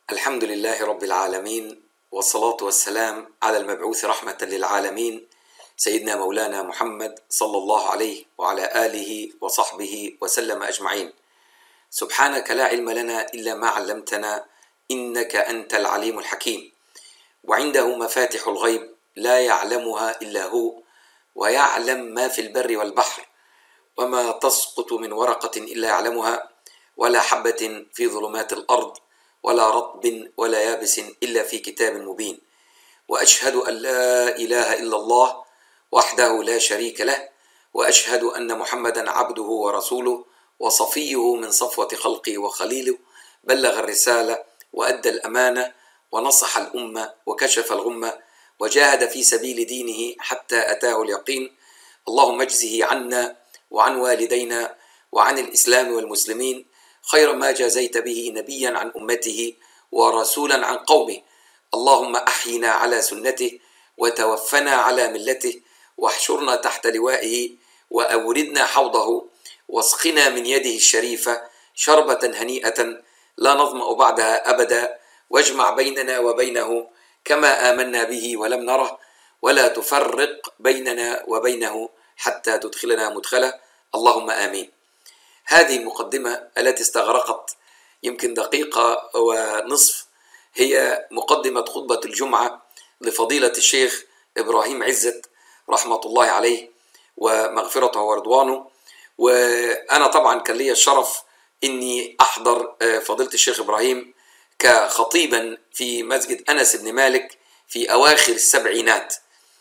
الحمد لله رب العالمين والصلاة والسلام على المبعوث رحمة للعالمين سيدنا مولانا محمد صلى الله عليه وعلى آله وصحبه وسلم أجمعين سبحانك لا علم لنا إلا ما علمتنا إنك أنت العليم الحكيم وعنده مفاتح الغيب لا يعلمها إلا هو ويعلم ما في البر والبحر وما تسقط من ورقة إلا يعلمها ولا حبة في ظلمات الأرض ولا رطب ولا يابس إلا في كتاب مبين وأشهد أن لا إله إلا الله وحده لا شريك له وأشهد أن محمدا عبده ورسوله وصفيه من صفوة خلقه وخليله بلغ الرسالة وأدى الأمانة ونصح الأمة وكشف الغمة وجاهد في سبيل دينه حتى أتاه اليقين اللهم اجزه عنا وعن والدينا وعن الإسلام والمسلمين خير ما جازيت به نبيا عن أمته ورسولا عن قومه اللهم أحينا على سنته وتوفنا على ملته واحشرنا تحت لوائه وأوردنا حوضه واسقنا من يده الشريفة شربة هنيئة لا نظمأ بعدها أبدا واجمع بيننا وبينه كما آمنا به ولم نره ولا تفرق بيننا وبينه حتى تدخلنا مدخله اللهم آمين هذه المقدمة التي استغرقت يمكن دقيقة ونصف هي مقدمة خطبة الجمعة لفضيلة الشيخ إبراهيم عزت رحمة الله عليه ومغفرته ورضوانه وأنا طبعا كان لي الشرف إني أحضر فضيلة الشيخ إبراهيم كخطيبا في مسجد أنس بن مالك في أواخر السبعينات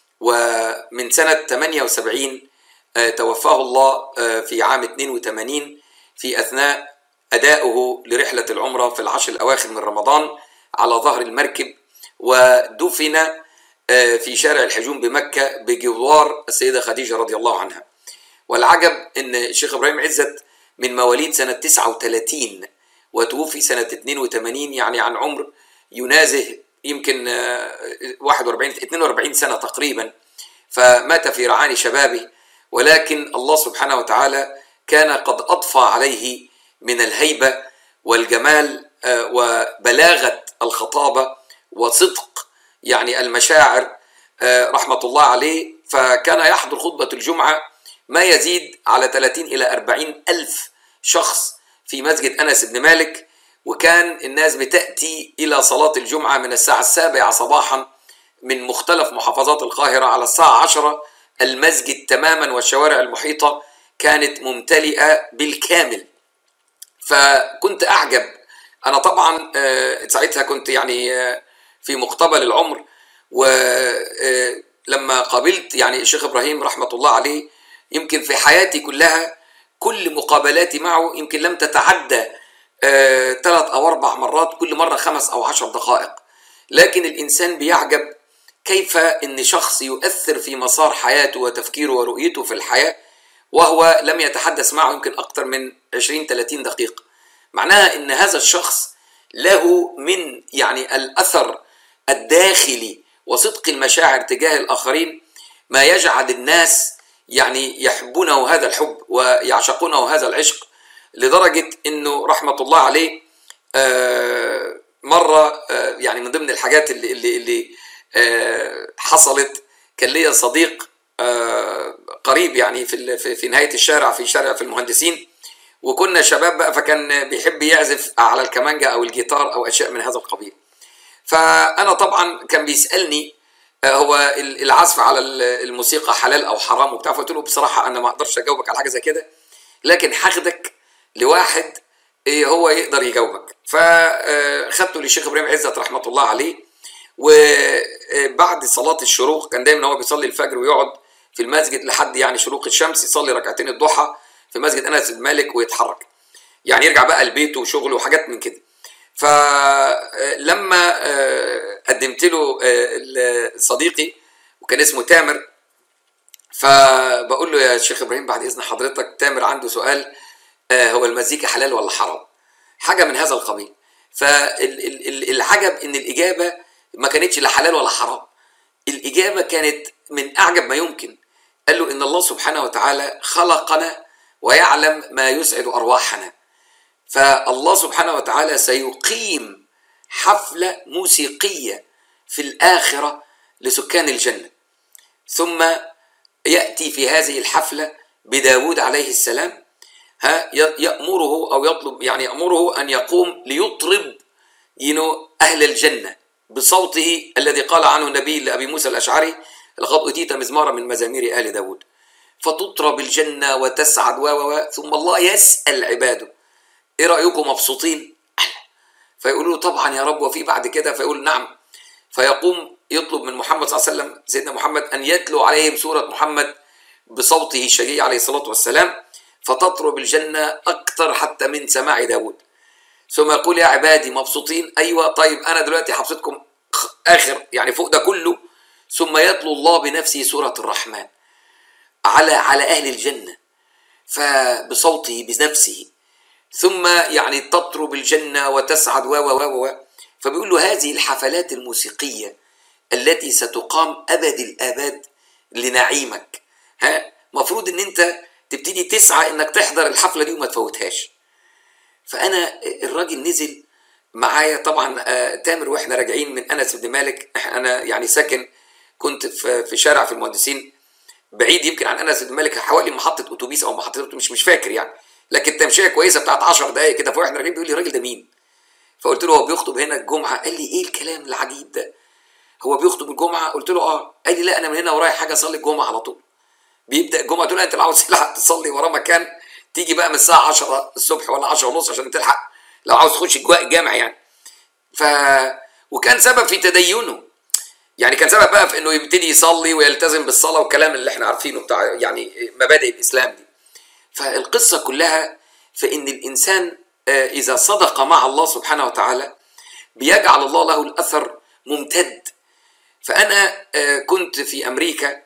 ومن سنة 78 توفاه الله في عام 82 في أثناء أدائه لرحلة العمرة في العشر الأواخر من رمضان على ظهر المركب ودفن في شارع الحجون بمكة بجوار السيدة خديجة رضي الله عنها والعجب أن الشيخ إبراهيم عزت من مواليد سنة 39 وتوفي سنة 82 يعني عن عمر ينازه يمكن 41 42 سنة تقريبا فمات في رعان شبابه ولكن الله سبحانه وتعالى كان قد أضفى عليه من الهيبة والجمال وبلاغة الخطابة وصدق يعني المشاعر رحمة الله عليه فكان يحضر خطبة الجمعة ما يزيد على 30 إلى 40 ألف شخص في مسجد أنس بن مالك وكان الناس بتأتي إلى صلاة الجمعة من الساعة السابعة صباحا من مختلف محافظات القاهرة على الساعة عشرة المسجد تماما والشوارع المحيطة كانت ممتلئة بالكامل فكنت أعجب أنا طبعا ساعتها كنت يعني في مقتبل العمر ولما قابلت يعني الشيخ إبراهيم رحمة الله عليه يمكن في حياتي كلها كل مقابلاتي معه يمكن لم تتعدى ثلاث أو أربع مرات كل مرة خمس أو عشر دقائق لكن الإنسان بيعجب كيف ان شخص يؤثر في مسار حياته وتفكيره ورؤيته في الحياه وهو لم يتحدث معه يمكن اكثر من 20 30 دقيقه معناها ان هذا الشخص له من يعني الاثر الداخلي وصدق المشاعر تجاه الاخرين ما يجعل الناس يعني يحبونه هذا الحب ويعشقونه هذا العشق لدرجه انه رحمه الله عليه مره يعني من ضمن الحاجات اللي اللي, اللي حصلت كان ليا صديق قريب يعني في في نهايه الشارع في شارع في المهندسين وكنا شباب بقى فكان بيحب يعزف على الكمانجا او الجيتار او اشياء من هذا القبيل فانا طبعا كان بيسالني هو العزف على الموسيقى حلال او حرام وبتاع فقلت له بصراحه انا ما اقدرش اجاوبك على حاجه زي كده لكن هاخدك لواحد هو يقدر يجاوبك فخدته للشيخ ابراهيم عزت رحمه الله عليه وبعد صلاة الشروق كان دايما هو بيصلي الفجر ويقعد في المسجد لحد يعني شروق الشمس يصلي ركعتين الضحى في مسجد انس بن مالك ويتحرك يعني يرجع بقى لبيته وشغله وحاجات من كده فلما قدمت له صديقي وكان اسمه تامر فبقول له يا شيخ ابراهيم بعد اذن حضرتك تامر عنده سؤال هو المزيكا حلال ولا حرام حاجه من هذا القبيل فالعجب ان الاجابه ما كانتش لا حلال ولا حرام الإجابة كانت من أعجب ما يمكن قال له إن الله سبحانه وتعالى خلقنا ويعلم ما يسعد أرواحنا فالله سبحانه وتعالى سيقيم حفلة موسيقية في الآخرة لسكان الجنة ثم يأتي في هذه الحفلة بداود عليه السلام ها يأمره أو يطلب يعني يأمره أن يقوم ليطرب ينو أهل الجنة بصوته الذي قال عنه النبي لأبي موسى الأشعري لقد أتيت مزمارا من مزامير آل داود فتطرب الجنة وتسعد و و ثم الله يسأل عباده إيه رأيكم مبسوطين؟ فيقولوا له طبعا يا رب وفي بعد كده فيقول نعم فيقوم يطلب من محمد صلى الله عليه وسلم سيدنا محمد أن يتلو عليهم سورة محمد بصوته الشجيع عليه الصلاة والسلام فتطرب الجنة أكثر حتى من سماع داود ثم يقول يا عبادي مبسوطين أيوة طيب أنا دلوقتي حفظتكم آخر يعني فوق ده كله ثم يتلو الله بنفسه سورة الرحمن على على أهل الجنة فبصوته بنفسه ثم يعني تطرب الجنة وتسعد و و و فبيقول له هذه الحفلات الموسيقية التي ستقام أبد الآباد لنعيمك ها مفروض ان انت تبتدي تسعى انك تحضر الحفلة دي وما تفوتهاش فانا الراجل نزل معايا طبعا آه تامر واحنا راجعين من انس بن مالك انا يعني ساكن كنت في في شارع في المهندسين بعيد يمكن عن انس بن مالك حوالي محطه اتوبيس او محطه مش مش فاكر يعني لكن تمشيه كويسه بتاعت 10 دقائق كده فاحنا راجعين بيقول لي الراجل ده مين؟ فقلت له هو بيخطب هنا الجمعه قال لي ايه الكلام العجيب ده؟ هو بيخطب الجمعه قلت له اه قال لي لا انا من هنا ورايح حاجه اصلي الجمعه على طول بيبدا الجمعه تقول انت لو عاوز تلحق تصلي وراه مكان تيجي بقى من الساعه 10 الصبح ولا 10 ونص عشان تلحق لو عاوز تخش الجامع يعني ف وكان سبب في تدينه يعني كان سبب بقى في انه يبتدي يصلي ويلتزم بالصلاه والكلام اللي احنا عارفينه بتاع يعني مبادئ الاسلام دي فالقصه كلها في ان الانسان اذا صدق مع الله سبحانه وتعالى بيجعل الله له الاثر ممتد فانا كنت في امريكا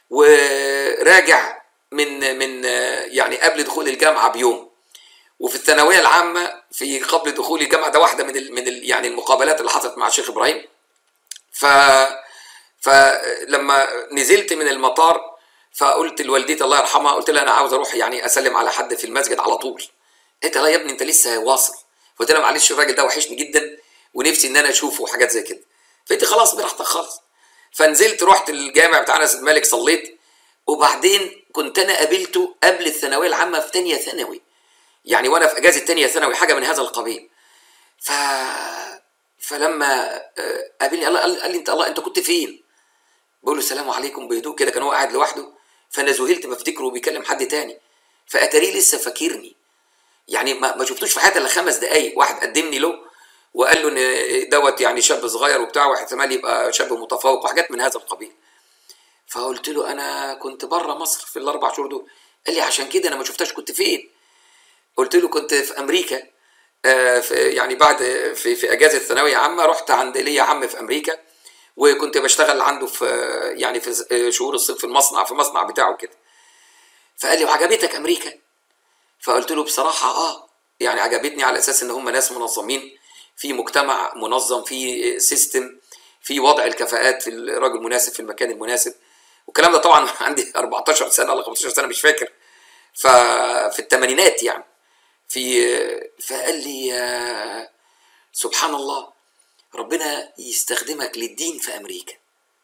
وراجع من من يعني قبل دخول الجامعه بيوم وفي الثانويه العامه في قبل دخول الجامعه ده واحده من ال من ال يعني المقابلات اللي حصلت مع الشيخ ابراهيم ف فلما نزلت من المطار فقلت لوالدتي الله يرحمها قلت لها انا عاوز اروح يعني اسلم على حد في المسجد على طول قالت لا يا ابني انت لسه واصل قلت لها معلش الراجل ده وحشني جدا ونفسي ان انا اشوفه وحاجات زي كده فقلت خلاص براحتك خالص فنزلت رحت الجامع بتاع انس بن مالك صليت وبعدين كنت انا قابلته قبل الثانويه العامه في ثانيه ثانوي يعني وانا في اجازه ثانيه ثانوي حاجه من هذا القبيل ف فلما قابلني الله قال لي انت الله انت كنت فين؟ بقول له السلام عليكم بهدوء كده كان هو قاعد لوحده فانا ذهلت بفتكره بيكلم حد تاني فاتاريه لسه فاكرني يعني ما, ما شفتوش في حياتي الا خمس دقايق واحد قدمني له وقال له ان دوت يعني شاب صغير وبتاع واحتمال يبقى شاب متفوق وحاجات من هذا القبيل فقلت له انا كنت بره مصر في الاربع شهور دول قال لي عشان كده انا ما شفتهاش كنت فين قلت له كنت في امريكا آه في يعني بعد في في اجازه ثانويه عامه رحت عند ليا عم في امريكا وكنت بشتغل عنده في يعني في شهور الصيف في المصنع في المصنع بتاعه كده فقال لي وعجبتك امريكا فقلت له بصراحه اه يعني عجبتني على اساس ان هم ناس منظمين في مجتمع منظم في سيستم في وضع الكفاءات في الراجل المناسب في المكان المناسب والكلام ده طبعا عندي 14 سنه ولا 15 سنه مش فاكر ففي الثمانينات يعني في فقال لي سبحان الله ربنا يستخدمك للدين في امريكا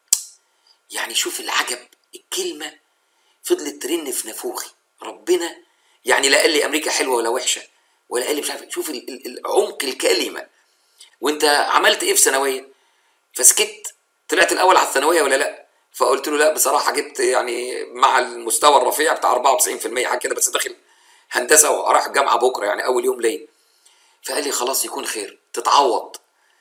يعني شوف العجب الكلمه فضلت ترن في نافوخي ربنا يعني لا قال لي امريكا حلوه ولا وحشه ولا قال لي مش عارف شوف عمق الكلمه وانت عملت ايه في ثانويه فسكت طلعت الاول على الثانويه ولا لا فقلت له لا بصراحه جبت يعني مع المستوى الرفيع بتاع 94% حاجه كده بس داخل هندسه وراح الجامعه بكره يعني اول يوم ليا فقال لي خلاص يكون خير تتعوض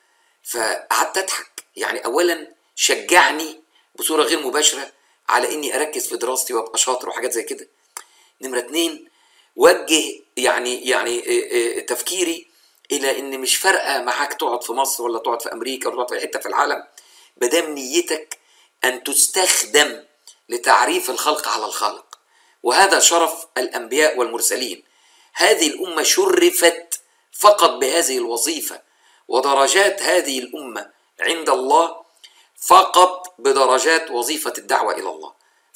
فقعدت اضحك يعني اولا شجعني بصوره غير مباشره على اني اركز في دراستي وابقى شاطر وحاجات زي كده نمره اتنين وجه يعني يعني تفكيري الى ان مش فارقه معاك تقعد في مصر ولا تقعد في امريكا ولا تقعد في اي حته في العالم مادام نيتك ان تستخدم لتعريف الخلق على الخالق وهذا شرف الانبياء والمرسلين هذه الامه شرفت فقط بهذه الوظيفه ودرجات هذه الامه عند الله فقط بدرجات وظيفه الدعوه الى الله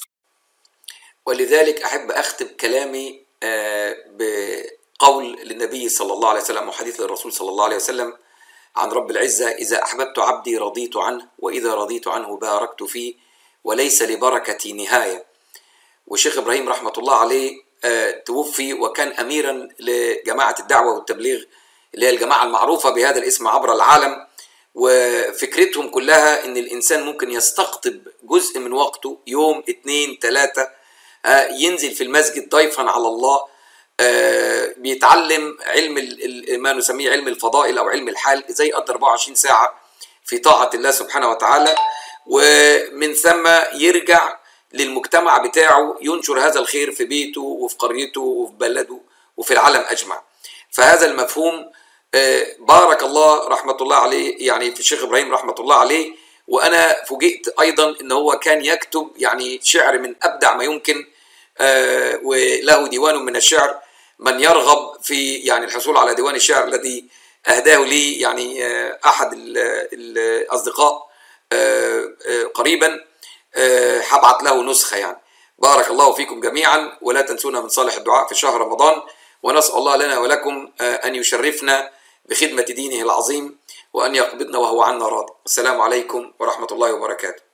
ولذلك احب اختم كلامي بقول للنبي صلى الله عليه وسلم وحديث للرسول صلى الله عليه وسلم عن رب العزة إذا أحببت عبدي رضيت عنه وإذا رضيت عنه باركت فيه وليس لبركتي نهاية والشيخ إبراهيم رحمة الله عليه آه، توفي وكان أميرا لجماعة الدعوة والتبليغ اللي هي الجماعة المعروفة بهذا الاسم عبر العالم وفكرتهم كلها ان الانسان ممكن يستقطب جزء من وقته يوم اتنين تلاتة آه، ينزل في المسجد ضيفا على الله آه، بيتعلم علم ال- ال- ما نسميه علم الفضائل او علم الحال ازاي يقضي 24 ساعة في طاعة الله سبحانه وتعالى ومن ثم يرجع للمجتمع بتاعه ينشر هذا الخير في بيته وفي قريته وفي بلده وفي العالم اجمع فهذا المفهوم آه، بارك الله رحمة الله عليه يعني في الشيخ إبراهيم رحمة الله عليه وأنا فوجئت أيضا أن هو كان يكتب يعني شعر من أبدع ما يمكن آه، وله ديوان من الشعر من يرغب في يعني الحصول على ديوان الشعر الذي أهداه لي يعني آه، أحد ال- الأصدقاء آه، آه، قريبا آه، هبعت له نسخة يعني بارك الله فيكم جميعا ولا تنسونا من صالح الدعاء في شهر رمضان ونسأل الله لنا ولكم آه، أن يشرفنا بخدمة دينه العظيم وأن يقبضنا وهو عنا راضي السلام عليكم ورحمة الله وبركاته